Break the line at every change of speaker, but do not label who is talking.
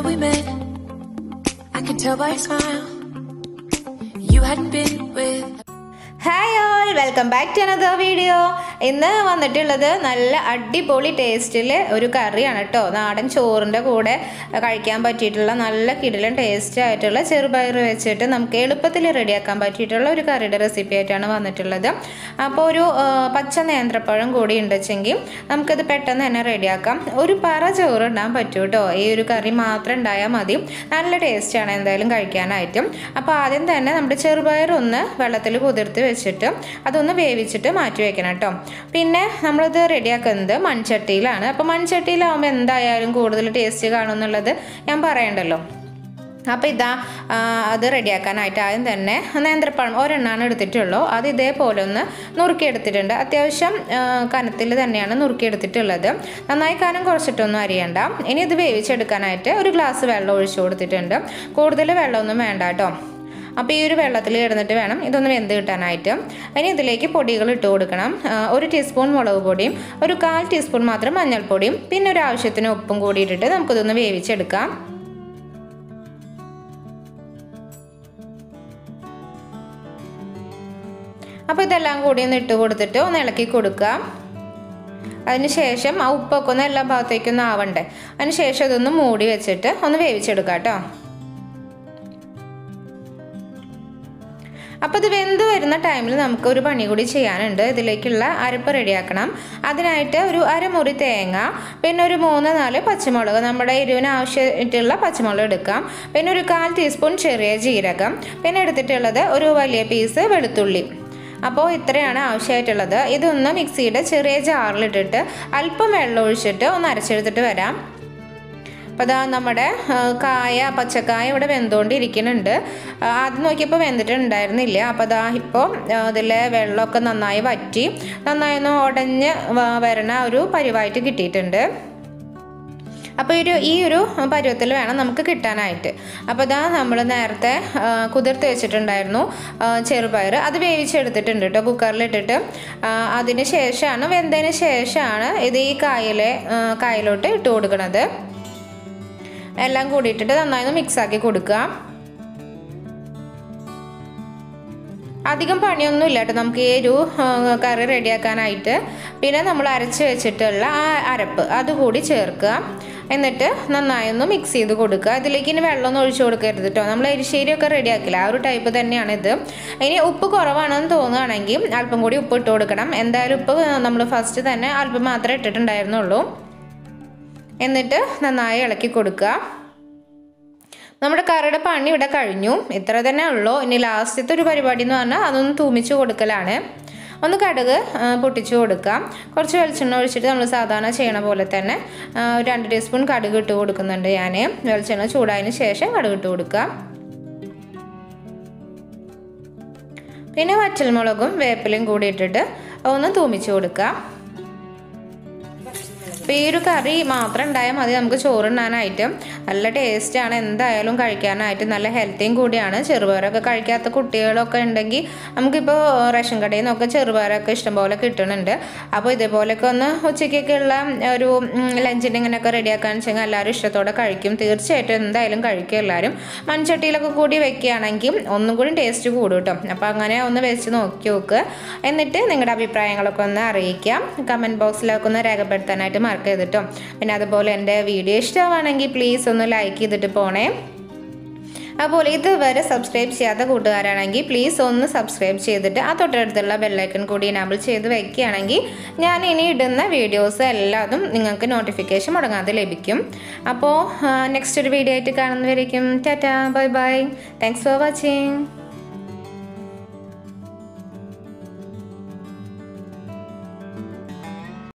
we met, I could tell by your smile. You hadn't been with
hi all welcome back to another video ഇന്ന് വന്നിട്ടുള്ളത് നല്ല അടിപൊളി ടേസ്റ്റിൽ ഒരു കറിയാണ് കേട്ടോ നാടൻ ചോറിൻ്റെ കൂടെ കഴിക്കാൻ പറ്റിയിട്ടുള്ള നല്ല കിടിലൻ ടേസ്റ്റ് ആയിട്ടുള്ള ചെറുപയർ വെച്ചിട്ട് നമുക്ക് എളുപ്പത്തിൽ റെഡിയാക്കാൻ പറ്റിയിട്ടുള്ള ഒരു കറിയുടെ റെസിപ്പി ആയിട്ടാണ് വന്നിട്ടുള്ളത് അപ്പോൾ ഒരു ആ, പച്ച നേന്ത്രപ്പഴം കൂടി ഉണ്ടെച്ചെങ്കിൽ നമുക്കത് പെട്ടെന്ന് തന്നെ റെഡിയാക്കാം ഒരു പറ ചോറ് ഇടാൻ പറ്റും കേട്ടോ ഈ ഒരു കറി മാത്രം ഉണ്ടായാൽ മതി നല്ല ടേസ്റ്റാണ് എന്തായാലും കഴിക്കാനായിട്ടും അപ്പോൾ ആദ്യം തന്നെ നമ്മുടെ ചെറുപയർ ഒന്ന് വെള്ളത്തിൽ കുതിർത്ത് വെച്ചിട്ട് അതൊന്ന് വേവിച്ചിട്ട് മാറ്റി വെക്കണം കേട്ടോ പിന്നെ നമ്മളിത് റെഡിയാക്കുന്നത് മൺചട്ടിയിലാണ് അപ്പോൾ മൺചട്ടിയിലാവുമ്പോൾ എന്തായാലും കൂടുതൽ ടേസ്റ്റ് കാണുമെന്നുള്ളത് ഞാൻ പറയണ്ടല്ലോ അപ്പോൾ ഇതാ ആ, അത് റെഡിയാക്കാനായിട്ട് ആദ്യം തന്നെ നേന്ത്രപ്പഴം ഒരെണ്ണമാണ് എടുത്തിട്ടുള്ളൂ അത് ഇതേപോലെ ഒന്ന് നുറുക്കിയെടുത്തിട്ടുണ്ട് അത്യാവശ്യം കനത്തിൽ തന്നെയാണ് നുറുക്കിയെടുത്തിട്ടുള്ളത് നന്നായി കനം കുറച്ചിട്ടൊന്നും അരിയണ്ട ഇനി ഇത് വേവിച്ചെടുക്കാനായിട്ട് ഒരു ഗ്ലാസ് വെള്ളം ഒഴിച്ചു കൊടുത്തിട്ടുണ്ട് കൂടുതൽ വെള്ളമൊന്നും വേണ്ട കേട്ടോ അപ്പോൾ ഈ ഒരു വെള്ളത്തിൽ കിടന്നിട്ട് വേണം ഇതൊന്ന് വെന്ത് കിട്ടാനായിട്ട് ഇനി ഇതിലേക്ക് പൊടികൾ ഇട്ട് കൊടുക്കണം ആ, ഒരു ടീസ്പൂൺ മുളക് പൊടിയും ഒരു കാൽ ടീസ്പൂൺ മാത്രം മഞ്ഞൾപ്പൊടിയും പിന്നെ ഒരു ആവശ്യത്തിന് ഉപ്പും കൂടി ഇട്ടിട്ട് നമുക്കിതൊന്ന് വേവിച്ചെടുക്കാം അപ്പോൾ ഇതെല്ലാം കൂടി ഒന്ന് ഇട്ട് കൊടുത്തിട്ട് ഒന്ന് ഇളക്കി കൊടുക്കുക അതിന് ശേഷം ആ ഉപ്പൊക്കെ ഒന്ന് എല്ലാ ഭാഗത്തേക്കൊന്നും ആവണ്ടേ അതിന് ശേഷം ഇതൊന്ന് മൂടി വെച്ചിട്ട് ഒന്ന് വേവിച്ചെടുക്കാം കേട്ടോ അപ്പോൾ ഇത് വെന്ത് വരുന്ന ടൈമിൽ നമുക്ക് ഒരു പണി കൂടി ചെയ്യാനുണ്ട് ഇതിലേക്കുള്ള അരപ്പ് റെഡിയാക്കണം അതിനായിട്ട് ഒരു അരമുറി തേങ്ങ പിന്നെ ഒരു മൂന്ന് നാല് പച്ചമുളക് നമ്മുടെ എരിവിന് ആവശ്യമായിട്ടുള്ള പച്ചമുളക് എടുക്കാം പിന്നെ ഒരു കാൽ ടീസ്പൂൺ ചെറിയ ജീരകം പിന്നെ എടുത്തിട്ടുള്ളത് ഒരു വലിയ പീസ് വെളുത്തുള്ളി അപ്പോൾ ഇത്രയാണ് ആവശ്യമായിട്ടുള്ളത് ഇതൊന്ന് മിക്സിയുടെ ചെറിയ ജാറിലിട്ടിട്ട് അല്പം വെള്ളം ഒഴിച്ചിട്ട് ഒന്ന് അരച്ചെടുത്തിട്ട് വരാം അപ്പോൾ അതാ നമ്മുടെ ആ, കായ പച്ചക്കായ ഇവിടെ വെന്തുകൊണ്ടിരിക്കുന്നുണ്ട് ആ, ആദ്യം നോക്കിയപ്പോൾ വെന്തിട്ടുണ്ടായിരുന്നില്ല അപ്പോൾ അതാ ഇപ്പോൾ അതിലെ വെള്ളമൊക്കെ നന്നായി വറ്റി നന്നായി ഒന്ന് ഉടഞ്ഞ് വ- വരണ ഒരു പരിവായിട്ട് കിട്ടിയിട്ടുണ്ട് അപ്പോൾ ഒരു ഈ ഒരു പരുവത്തിൽ വേണം നമുക്ക് കിട്ടാനായിട്ട് അപ്പോൾ ഇതാ നമ്മൾ നേരത്തെ ആ, കുതിർത്ത് വെച്ചിട്ടുണ്ടായിരുന്നു ആ, ചെറുപയർ അത് വേവിച്ചെടുത്തിട്ടുണ്ട് കേട്ടോ കുക്കറിലിട്ടിട്ട് ആ, അതിന് ശേഷമാണ് വെന്തതിന് ശേഷമാണ് ഇത് ഈ കായലെ ആ, കായലോട്ട് ഇട്ട് കൊടുക്കുന്നത് എല്ലാം കൂടി ഇട്ടിട്ട് നന്നായി ഒന്ന് മിക്സ് ആക്കി കൊടുക്കുക അധികം പണിയൊന്നും ഇല്ല കേട്ടോ നമുക്ക് ഈ ഒരു ആ, കറി റെഡിയാക്കാനായിട്ട് പിന്നെ നമ്മൾ അരച്ച് വെച്ചിട്ടുള്ള ആ അരപ്പ് അതുകൂടി ചേർക്കുക എന്നിട്ട് നന്നായി ഒന്ന് മിക്സ് ചെയ്ത് കൊടുക്കുക ഇതിലേക്ക് ഇനി വെള്ളമൊന്നും ഒഴിച്ചു കൊടുക്കരുത് കേട്ടോ നമ്മൾ എരിശ്ശേരിയൊക്കെ റെഡിയാക്കില്ല ആ ഒരു ടൈപ്പ് തന്നെയാണ് ഇത് ഇനി ഉപ്പ് കുറവാണെന്ന് തോന്നുകയാണെങ്കിൽ അല്പം കൂടി ഉപ്പ് ഇട്ട് കൊടുക്കണം എന്തായാലും ഉപ്പ് നമ്മൾ ഫസ്റ്റ് തന്നെ അല്പം മാത്രമേ ഇട്ടിട്ടുണ്ടായിരുന്നുള്ളൂ എന്നിട്ട് നന്നായി ഇളക്കി കൊടുക്കുക നമ്മുടെ കറിയുടെ പണി ഇവിടെ കഴിഞ്ഞു ഇത്ര തന്നെ ഉള്ളൂ ഇനി ലാസ്റ്റത്തെ ഒരു പരിപാടി എന്ന് പറഞ്ഞാൽ അതൊന്ന് തൂമിച്ച് കൊടുക്കലാണ് ഒന്ന് കടുക് ആ, പൊട്ടിച്ച് കൊടുക്കാം കുറച്ച് വെളിച്ചെണ്ണ ഒഴിച്ചിട്ട് നമ്മൾ സാധാരണ ചെയ്യണ പോലെ തന്നെ ആ, ഒരു രണ്ട് ടീസ്പൂൺ കടുക് ഇട്ട് കൊടുക്കുന്നുണ്ട് ഞാൻ വെളിച്ചെണ്ണ ചൂടായതിന് ശേഷം കടുക് ഇട്ട് കൊടുക്കാം പിന്നെ വറ്റൽമുളകും വേപ്പിലയും കൂടി ഇട്ടിട്ട് ഒന്ന് തൂമിച്ച് കൊടുക്കാം അപ്പോൾ ഈ ഒരു കറി മാത്രം ഉണ്ടായാൽ മതി നമുക്ക് ചോറുണ്ണാനായിട്ട് നല്ല ടേസ്റ്റാണ് എന്തായാലും കഴിക്കാനായിട്ട് നല്ല ഹെൽത്തിയും കൂടിയാണ് ചെറുപയറൊക്കെ കഴിക്കാത്ത കുട്ടികളൊക്കെ ഉണ്ടെങ്കിൽ നമുക്കിപ്പോൾ റേഷൻ കടയിൽ നിന്നൊക്കെ ചെറുപയറൊക്കെ ഇഷ്ടംപോലെ കിട്ടുന്നുണ്ട് അപ്പോൾ ഇതേപോലെയൊക്കെ ഒന്ന് ഉച്ചയ്ക്കൊക്കെ ഉള്ള ഒരു ലഞ്ചിന് ഇങ്ങനെയൊക്കെ റെഡിയാക്കാന്ന് വെച്ചെങ്കിൽ എല്ലാവരും ഇഷ്ടത്തോടെ കഴിക്കും തീർച്ചയായിട്ടും എന്തായാലും കഴിക്കും എല്ലാവരും മൺചട്ടിയിലൊക്കെ കൂടി വെക്കുകയാണെങ്കിൽ ഒന്നും കൂടി ടേസ്റ്റ് കൂടും കേട്ടോ അപ്പോൾ അങ്ങനെ ഒന്ന് വെച്ച് നോക്കി നോക്ക് എന്നിട്ട് നിങ്ങളുടെ അഭിപ്രായങ്ങളൊക്കെ ഒന്ന് അറിയിക്കാം കമൻറ്റ് ബോക്സിലൊക്കെ ഒന്ന് രേഖപ്പെടുത്താനായിട്ട് മറക്കരുത് കേട്ടോ പിന്നെ അതുപോലെ എൻ്റെ വീഡിയോ ഇഷ്ടമാണെങ്കിൽ പ്ലീസ് ഒന്ന് ലൈക്ക് ചെയ്തിട്ട് പോണേ അതുപോലെ ഇതുവരെ സബ്സ്ക്രൈബ് ചെയ്യാത്ത കൂട്ടുകാരാണെങ്കിൽ പ്ലീസ് ഒന്ന് സബ്സ്ക്രൈബ് ചെയ്തിട്ട് ആ തൊട്ടടുത്തുള്ള ബെല്ലൈക്കൺ കൂടി എനാബിൾ ചെയ്ത് വെക്കുകയാണെങ്കിൽ ഞാൻ ഇനി ഇടുന്ന വീഡിയോസ് എല്ലാതും നിങ്ങൾക്ക് നോട്ടിഫിക്കേഷൻ മുടങ്ങാതെ ലഭിക്കും അപ്പോൾ നെക്സ്റ്റ് ഒരു വീഡിയോ ആയിട്ട് കാണുന്നവരേക്കും tata bye bye thanks for watching